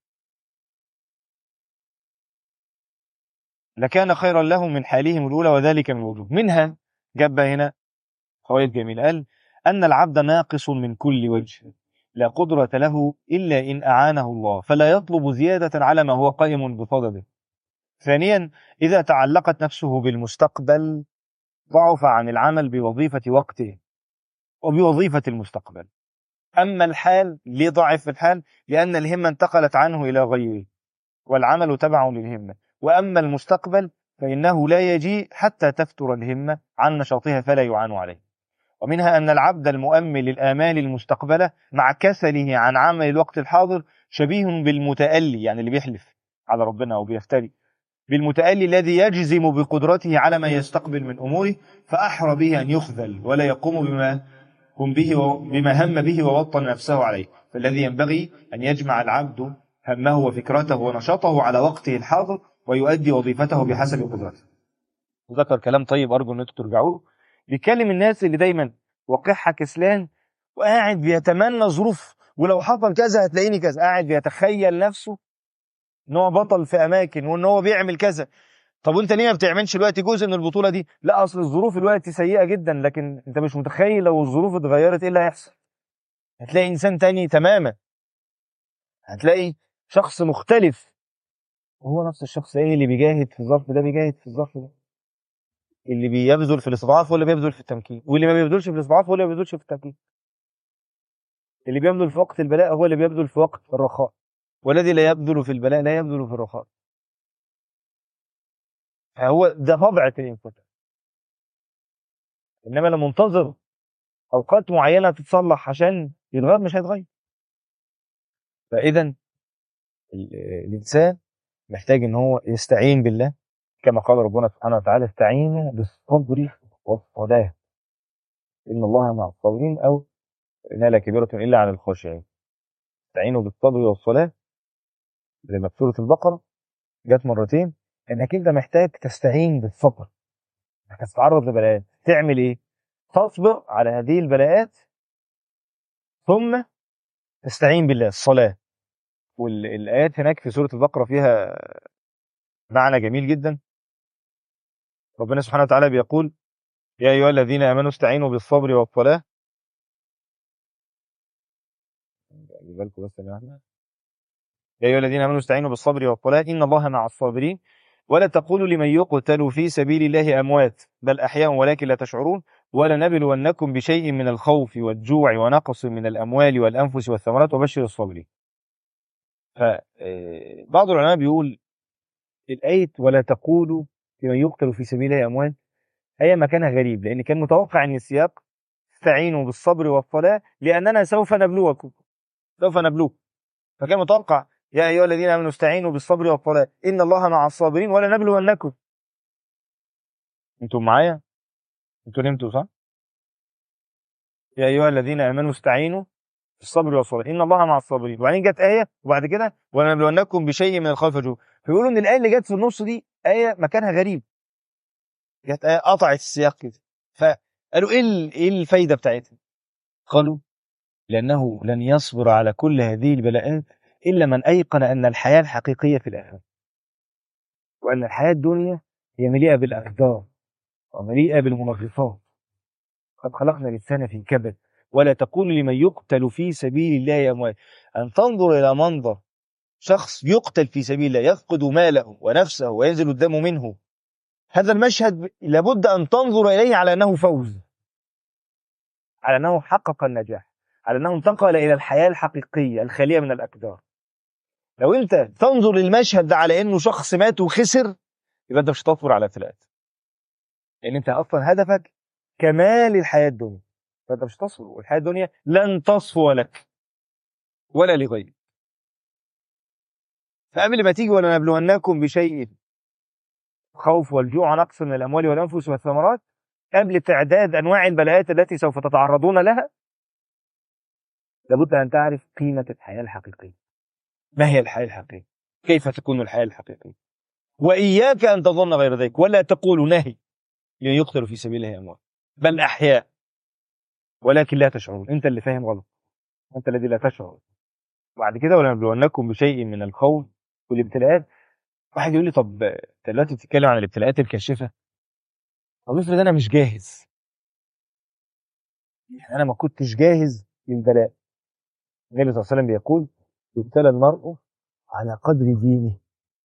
لكان خيرا لهم من حالهم الأولى وذلك من وجوه منها جاب هنا فوائد جميلة قال أن العبد ناقص من كل وجه لا قدرة له إلا إن أعانه الله فلا يطلب زيادة على ما هو قائم بفضله ثانيا إذا تعلقت نفسه بالمستقبل ضعف عن العمل بوظيفة وقته وبوظيفة المستقبل أما الحال ليه ضعف في الحال لأن الهمة انتقلت عنه إلى غيره والعمل تبع للهمة وأما المستقبل فإنه لا يجيء حتى تفتر الهمة عن نشاطها فلا يعان عليه ومنها أن العبد المؤمل للآمال المستقبلة مع كسله عن عمل الوقت الحاضر شبيه بالمتألي يعني اللي بيحلف على ربنا أو بيفتري بالمتألي الذي يجزم بقدرته على ما يستقبل من أموره فأحرى به أن يخذل ولا يقوم بما هم به و- بما هم به ووطن نفسه عليه فالذي ينبغي أن يجمع العبد همه وفكرته ونشاطه على وقته الحاضر ويؤدي وظيفته بحسب قدرته وذكر كلام طيب أرجو أن انتم ترجعوه بيكلم الناس اللي دايما وقعها كسلان وقاعد بيتمنى ظروف ولو حصل كذا هتلاقيني كذا قاعد بيتخيل نفسه ان هو بطل في اماكن وان هو بيعمل كذا طب وانت ليه ما بتعملش دلوقتي جزء من البطوله دي لا اصل الظروف دلوقتي سيئه جدا لكن انت مش متخيل لو الظروف اتغيرت ايه اللي هيحصل هتلاقي انسان تاني تماما هتلاقي شخص مختلف وهو نفس الشخص ايه اللي بيجاهد في الظرف ده بيجاهد في الظرف ده اللي بيبذل في الاستضعاف هو اللي بيبذل في التمكين واللي ما بيبذلش في الاستضعاف هو اللي ما بيبذلش في التمكين اللي بيبذل في وقت البلاء هو اللي بيبذل في وقت الرخاء والذي لا يبذل في البلاء لا يبذل في الرخاء فهو ده طبع الانسان انما لما منتظر اوقات معينه تتصلح عشان يتغير مش هيتغير فاذا ال- الانسان محتاج ان هو يستعين بالله كما قال ربنا سبحانه وتعالى استعينوا بالصبر والصلاه ان الله مع الصابرين او انها لا كبيره الا على الخاشعين استعينوا بالصبر والصلاه زي ما في سوره البقره جت مرتين انك انت محتاج تستعين بالصبر انك تتعرض لبلاءات تعمل ايه تصبر على هذه البلاءات ثم تستعين بالله الصلاه والايات هناك في سوره البقره فيها معنى جميل جدا ربنا سبحانه وتعالى بيقول يا ايها الذين امنوا استعينوا بالصبر والصلاه خلي بالكم بس يا جماعة. يا ايها الذين امنوا استعينوا بالصبر والصلاه ان الله مع الصابرين ولا تقولوا لمن يقتل في سبيل الله اموات بل احياء ولكن لا تشعرون ولنبلونكم بشيء من الخوف والجوع ونقص من الأموال والأنفس والثمرات وبشر الصابرين فبعض العلماء بيقول الآية ولا تقولوا لمن يقتل في سبيل الله أموال هي مكانها غريب لأن كان متوقع أن السياق استعينوا بالصبر والصلاة لأننا سوف نبلوكم سوف نبلوكم فكان متوقع يا أيها الذين آمنوا استعينوا بالصبر والصلاة إن الله مع الصابرين ولا نبلونكم انتم معايا انتوا نمتوا صح يا ايها الذين امنوا استعينوا بالصبر والصلاه ان الله مع الصابرين وبعدين جت ايه وبعد كده ولنبلونكم بشيء من الخوف والجوع فيقولوا ان الايه اللي جت في النص دي ايه مكانها غريب جت ايه قطعت السياق كده فقالوا ايه ال- ايه الفايده بتاعتها قالوا لانه لن يصبر على كل هذه البلاءات الا من ايقن ان الحياه الحقيقيه في الاخره وان الحياه الدنيا هي مليئه بالاقدار ومليئة بالمنغصات قد خلقنا الإنسان في كبد ولا تقول لمن يقتل في سبيل الله أموات أن تنظر إلى منظر شخص يقتل في سبيل الله يفقد ماله ونفسه وينزل الدم منه هذا المشهد لابد أن تنظر إليه على أنه فوز على أنه حقق النجاح على أنه انتقل إلى الحياة الحقيقية الخالية من الأقدار لو أنت تنظر للمشهد ده على أنه شخص مات وخسر يبقى أنت مش هتصبر على ابتلاءات لان انت اصلا هدفك كمال الحياه الدنيا فانت مش تصفو والحياه الدنيا لن تصفو لك ولا لغيرك فقبل ما تيجي ولنبلونكم بشيء خوف والجوع ونقص من الاموال والانفس والثمرات قبل تعداد انواع البلاءات التي سوف تتعرضون لها لابد ان تعرف قيمه الحياه الحقيقيه ما هي الحياه الحقيقيه كيف تكون الحياه الحقيقيه واياك ان تظن غير ذلك ولا تقول نهي لمن يقتل في سبيل الله اموات بل احياء ولكن لا تشعرون انت اللي فاهم غلط انت الذي لا تشعر بعد كده ولنبلونكم بشيء من الخوف والابتلاءات واحد يقول لي طب انت دلوقتي بتتكلم عن الابتلاءات الكاشفه طب افرض انا مش جاهز يعني انا ما كنتش جاهز للبلاء النبي صلى الله عليه وسلم بيقول يبتلى المرء على قدر دينه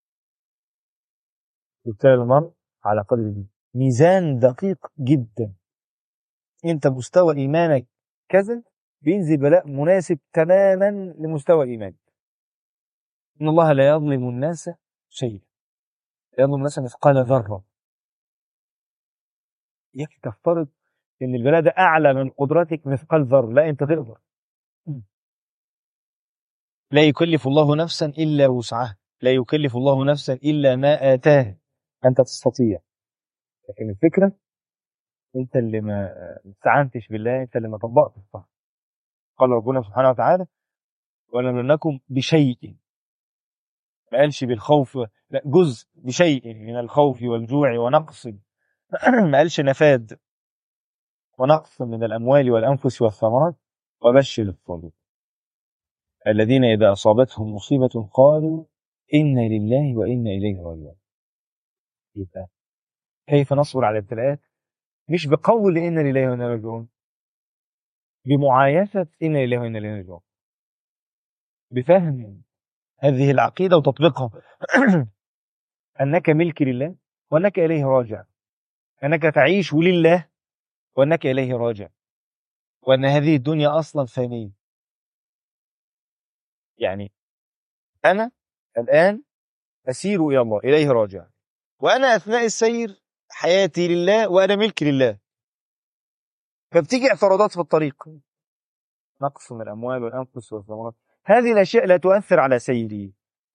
يبتلى المرء على قدر دينه ميزان دقيق جدا انت مستوى ايمانك كذا بينزل بلاء مناسب تماما لمستوى ايمانك ان الله لا يظلم الناس شيئا لا يظلم الناس مثقال ذره يكفي تفترض ان البلاء ده اعلى من قدرتك مثقال ذره لا انت تقدر لا يكلف الله نفسا الا وسعها لا يكلف الله نفسا الا ما اتاها انت تستطيع لكن الفكره انت اللي ما استعنتش بالله انت اللي ما طبقتش صح قال ربنا سبحانه وتعالى ولنبلونكم بشيء ما قالش بالخوف لا جزء بشيء من الخوف والجوع ونقص ما قالش نفاد ونقص من الاموال والانفس والثمرات وبشر الصابرين الذين اذا اصابتهم مصيبه قالوا انا لله وانا اليه راجعون يبقى كيف نصبر على الابتلاءات مش بقول انا لله وانا اليه راجعون بمعايشة إنا لله وإنا إليه راجعون بفهم هذه العقيدة وتطبيقها أنك ملك لله وأنك إليه راجع أنك تعيش لله وأنك إليه راجع وأن هذه الدنيا أصلا فانية يعني أنا الآن أسير إلى الله إليه راجع وأنا أثناء السير حياتي لله وأنا ملك لله فبتيجي اعتراضات في الطريق نقص من الاموال والانفس والثمرات هذه الاشياء لا تؤثر على سيري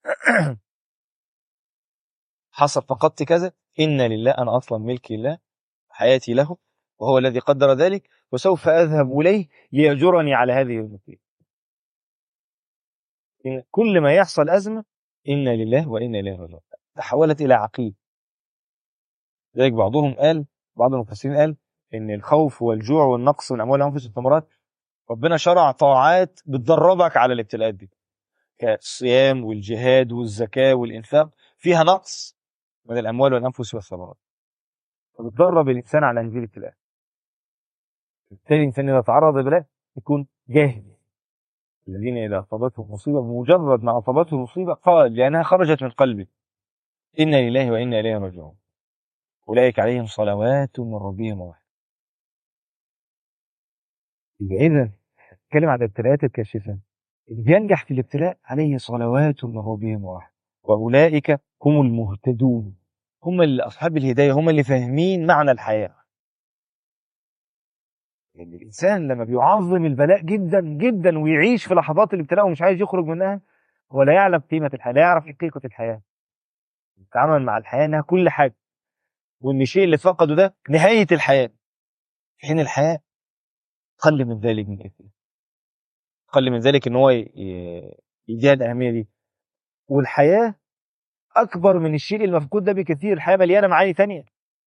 حصل فقدت كذا ان لله انا اصلا ملك لله حياتي له وهو الذي قدر ذلك وسوف اذهب اليه ليجرني على هذه المصيبه إن كل ما يحصل ازمه انا لله وانا اليه راجعون تحولت الى عقيده ذلك بعضهم قال بعض المفسرين قال ان الخوف والجوع والنقص من الاموال والانفس والثمرات ربنا شرع طاعات بتدربك على الابتلاءات دي كالصيام والجهاد والزكاه والانفاق فيها نقص من الاموال والانفس والثمرات فبتدرب الانسان على هذه الابتلاءات بالتالي الانسان اذا تعرض لبلاء يكون جاهز الذين اذا اصابتهم مصيبه بمجرد ما اصابته مصيبه قال لانها خرجت من قلبه انا لله وانا اليه راجعون اولئك عليهم صلوات من ربهم ورحمه يبقى اذا نتكلم عن الابتلاءات الكاشفه اللي بينجح في الابتلاء عليه صلوات من ربهم ورحمه واولئك هم المهتدون هم اللي اصحاب الهدايه هم اللي فاهمين معنى الحياه لان الانسان لما بيعظم البلاء جدا جدا ويعيش في لحظات الابتلاء ومش عايز يخرج منها هو لا يعلم قيمه الحياه لا يعرف حقيقه الحياه يتعامل مع الحياه انها كل حاجه وان الشيء اللي فقده ده نهايه الحياه في حين الحياه اقل من ذلك من كثير اقل من ذلك ان هو ي- ي- يديها الاهميه دي والحياه اكبر من الشيء المفقود ده بكثير الحياه مليانه معاني تانية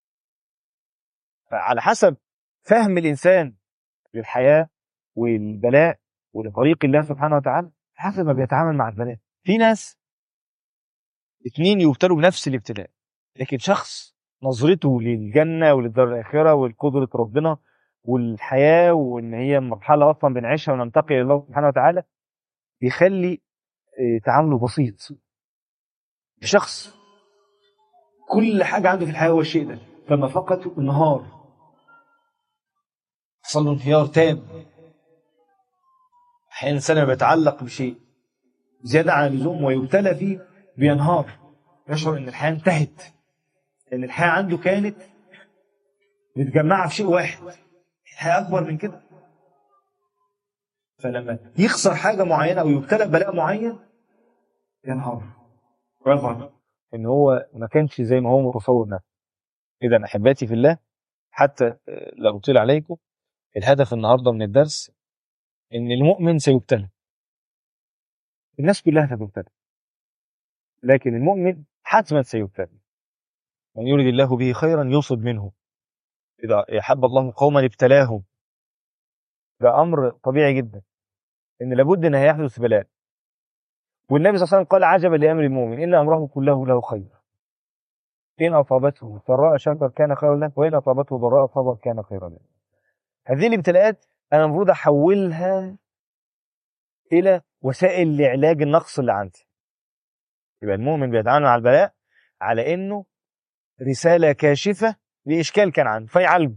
فعلى حسب فهم الانسان للحياه والبلاء ولطريق الله سبحانه وتعالى حسب ما بيتعامل مع البلاء في ناس اتنين يبتلوا بنفس الابتلاء لكن شخص نظرته للجنه وللدار الاخره ولقدره ربنا والحياه وان هي مرحله اصلا بنعيشها وننتقل الى الله سبحانه وتعالى بيخلي آه، تعامله بسيط شخص كل حاجه عنده في الحياه هو الشيء ده فما فقط انهار حصل له انهيار تام احيانا الانسان لما بيتعلق بشيء زياده عن اللزوم ويبتلى فيه بينهار يشعر ان الحياه انتهت لان الحياه عنده كانت متجمعه في شيء واحد الحياه اكبر من كده فلما يخسر حاجه معينه او يبتلى ببلاء معين ينهار ويظهر ان هو ما كانش زي ما هو متصور نفسه اذا احباتي في الله حتى آه، لا اطيل عليكم الهدف النهارده من الدرس ان المؤمن سيبتلى الناس كلها ستبتلى لكن المؤمن حتما سيبتلى من يريد الله به خيرا يصب منه اذا يحب الله قوما ابتلاهم ده امر طبيعي جدا ان لابد ان هيحدث بلاء والنبي صلى الله عليه وسلم قال عجبا لامر المؤمن ان امره كله له خير ان اصابته سراء شكر كان خيرا له وان اصابته ضراء صبر كان خيرا له هذه الابتلاءات انا المفروض احولها الى وسائل لعلاج النقص اللي عندي يبقى المؤمن بيتعامل مع البلاء على انه رساله كاشفه لاشكال كان عنده فيعالجه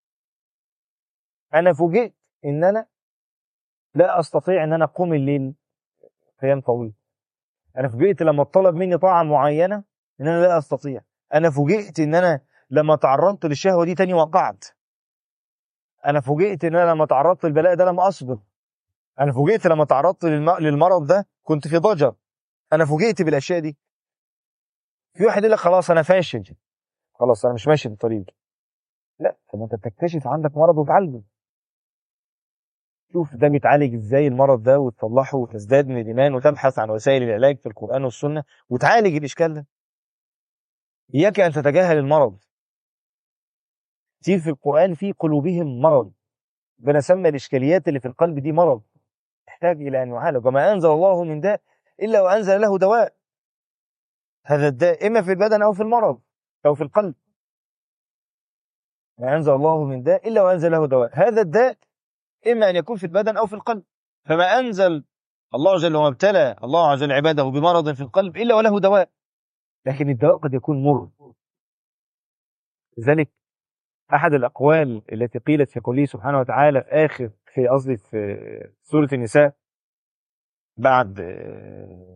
انا فوجئت ان انا لا استطيع ان انا اقوم الليل قيام طويل انا فوجئت لما طلب مني طاعه معينه ان انا لا استطيع انا فوجئت ان انا لما تعرضت للشهوه دي تاني وقعت انا فوجئت ان انا لما تعرضت للبلاء ده لم اصبر انا فوجئت لما تعرضت للم... للمرض ده كنت في ضجر انا فوجئت بالاشياء دي في واحد يقول لك خلاص انا فاشل خلاص انا مش ماشي في الطريق ده لا طب ما انت بتكتشف عندك مرض وتعالجه شوف ده بيتعالج ازاي المرض ده وتصلحه وتزداد من الايمان وتبحث عن وسائل العلاج في القران والسنه وتعالج الاشكال ده اياك ان تتجاهل المرض كتير في القران في قلوبهم مرض بنسمى الاشكاليات اللي في القلب دي مرض تحتاج الى ان يعالج وما انزل الله من داء الا وانزل له دواء هذا الداء اما في البدن او في المرض او في القلب ما انزل الله من داء الا وانزل له دواء هذا الداء اما ان يكون في البدن او في القلب فما انزل الله جل وعلا ابتلى الله عز وجل عباده بمرض في القلب الا وله دواء لكن الدواء قد يكون مر لذلك احد الاقوال التي قيلت في قوله سبحانه وتعالى في اخر في قصدي في سوره النساء بعد آه،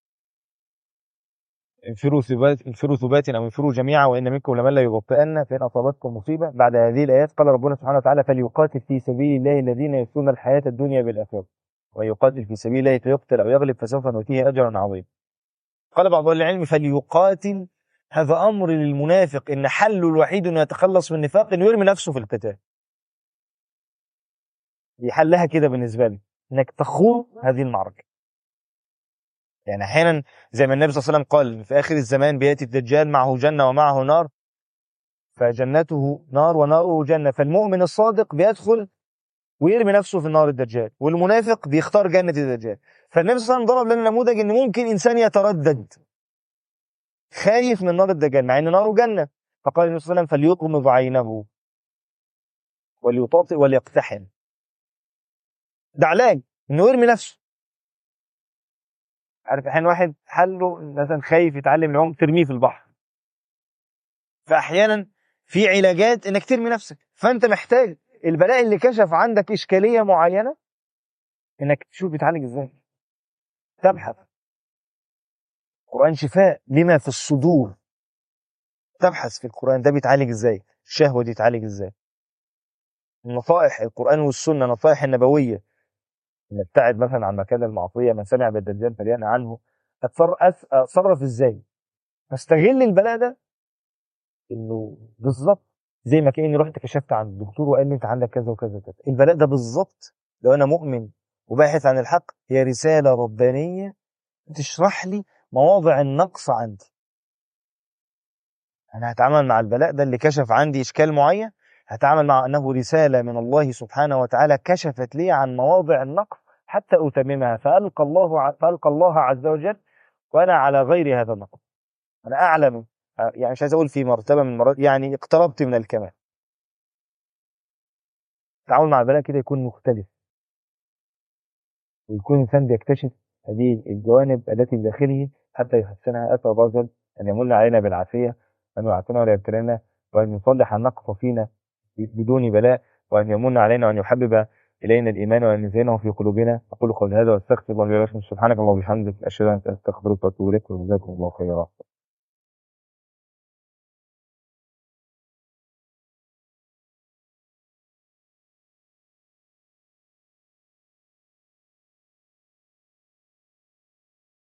انفروا ثبات انفروا ثبات او انفروا جميعا وان منكم لمن لا يبطئن فان اصابتكم مصيبه بعد هذه الايات قال ربنا سبحانه وتعالى فليقاتل في سبيل الله الذين يسلون الحياه الدنيا بالاخره ويقاتل في سبيل الله فيقتل او يغلب فسوف نؤتيه اجرا عظيما قال بعض اهل العلم فليقاتل هذا امر للمنافق ان حله الوحيد انه يتخلص من النفاق انه يرمي نفسه في القتال دي حلها كده بالنسبه لي انك تخوض هذه المعركه يعني احيانا زي ما النبي صلى الله عليه وسلم قال في اخر الزمان بياتي الدجال معه جنه ومعه نار فجنته نار وناره جنه فالمؤمن الصادق بيدخل ويرمي نفسه في النار الدجال والمنافق بيختار جنه الدجال فالنبي صلى الله عليه وسلم ضرب لنا نموذج ان ممكن انسان يتردد خايف من نار الدجال مع ان ناره جنه فقال النبي صلى الله عليه وسلم فليطمض عينه وليطاطئ وليقتحم ده علاج انه يرمي نفسه عارف احيانا واحد حله مثلا خايف يتعلم العوم ترميه في البحر فاحيانا في علاجات انك ترمي نفسك فانت محتاج البلاء اللي كشف عندك اشكاليه معينه انك تشوف بيتعالج ازاي تبحث القران شفاء لما في الصدور تبحث في القران ده بيتعالج ازاي الشهوه دي تعالج ازاي النصائح القران والسنه نصائح النبويه نبتعد مثلا عن مكان المعصيه من سمع بالدجال فلينهى عنه أتصر- أس- اتصرف ازاي استغل البلاء ده انه بالظبط زي ما كاني رحت كشفت عند الدكتور وقال لي انت عندك كذا وكذا وكذا البلاء ده بالظبط لو انا مؤمن وباحث عن الحق هي رساله ربانيه تشرح لي مواضع النقص عندي انا هتعامل مع البلاء ده اللي كشف عندي اشكال معين هتعامل مع انه رساله من الله سبحانه وتعالى كشفت لي عن مواضع النقص حتى اتممها فالقى الله ع- فالقى الله عز وجل وانا على غير هذا النقص انا اعلم يعني مش عايز اقول في مرتبه من المرات يعني اقتربت من الكمال التعامل مع البلاء كده يكون مختلف ويكون الانسان بيكتشف هذه الجوانب التي بداخله حتى يحسنها اسال الله عز وجل ان يمن علينا بالعافيه وان يعافينا ولا يبتلينا وان يصلح النقص فينا بدون بلاء وان يمن علينا وان يحبب الينا الايمان وان يزينه في قلوبنا اقول قولي هذا واستغفر الله لي ولكم سبحانك اللهم وبحمدك اشهد ان لا اله الا انت استغفرك واتوب اليك وجزاكم الله خيرا